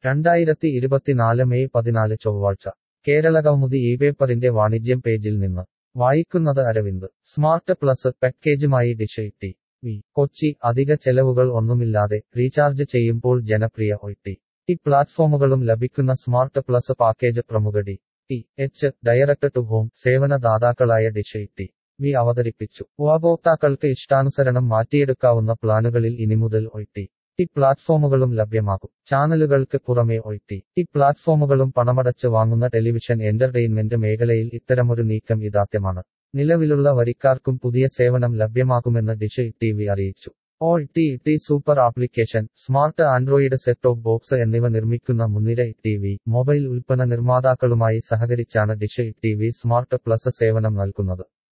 രണ്ടായിരത്തി ഇരുപത്തിനാല് മെയ് പതിനാല് ചൊവ്വാഴ്ച കേരള കൗമുദി ഈ പേപ്പറിന്റെ വാണിജ്യം പേജിൽ നിന്ന് വായിക്കുന്നത് അരവിന്ദ് സ്മാർട്ട് പ്ലസ് പാക്കേജുമായി ഡിഷ് ടി വി കൊച്ചി അധിക ചെലവുകൾ ഒന്നുമില്ലാതെ റീചാർജ് ചെയ്യുമ്പോൾ ജനപ്രിയ ഒ ടി ടി പ്ലാറ്റ്ഫോമുകളും ലഭിക്കുന്ന സ്മാർട്ട് പ്ലസ് പാക്കേജ് പ്രമുഖ D T H direct to home സേവന ദാതാക്കളായ ഡിഷ് ടി വി അവതരിപ്പിച്ചു ഉപഭോക്താക്കൾക്ക് ഇഷ്ടാനുസരണം മാറ്റിയെടുക്കാവുന്ന പ്ലാനുകളിൽ ഇനി മുതൽ ഒ ടി ടി പ്ലാറ്റ്ഫോമുകളും ലഭ്യമാകും ചാനലുകൾക്ക് പുറമെ ഒ ടി ടി പ്ലാറ്റ്ഫോമുകളും പണമടച്ച് വാങ്ങുന്ന ടെലിവിഷൻ എന്റർടൈൻമെന്റ് മേഖലയിൽ ഇത്തരമൊരു നീക്കം ഇതാദ്യമാണ് നിലവിലുള്ള വരിക്കാർക്കും പുതിയ സേവനം ലഭ്യമാകുമെന്ന് ഡിഷ് ടി വി അറിയിച്ചു O T T super application smart android set off box എന്നിവ നിർമ്മിക്കുന്ന മുൻനിര ടി വി മൊബൈൽ ഉൽപ്പന്ന നിർമ്മാതാക്കളുമായി സഹകരിച്ചാണ് dish T V smart plus സേവനം നൽകുന്നത്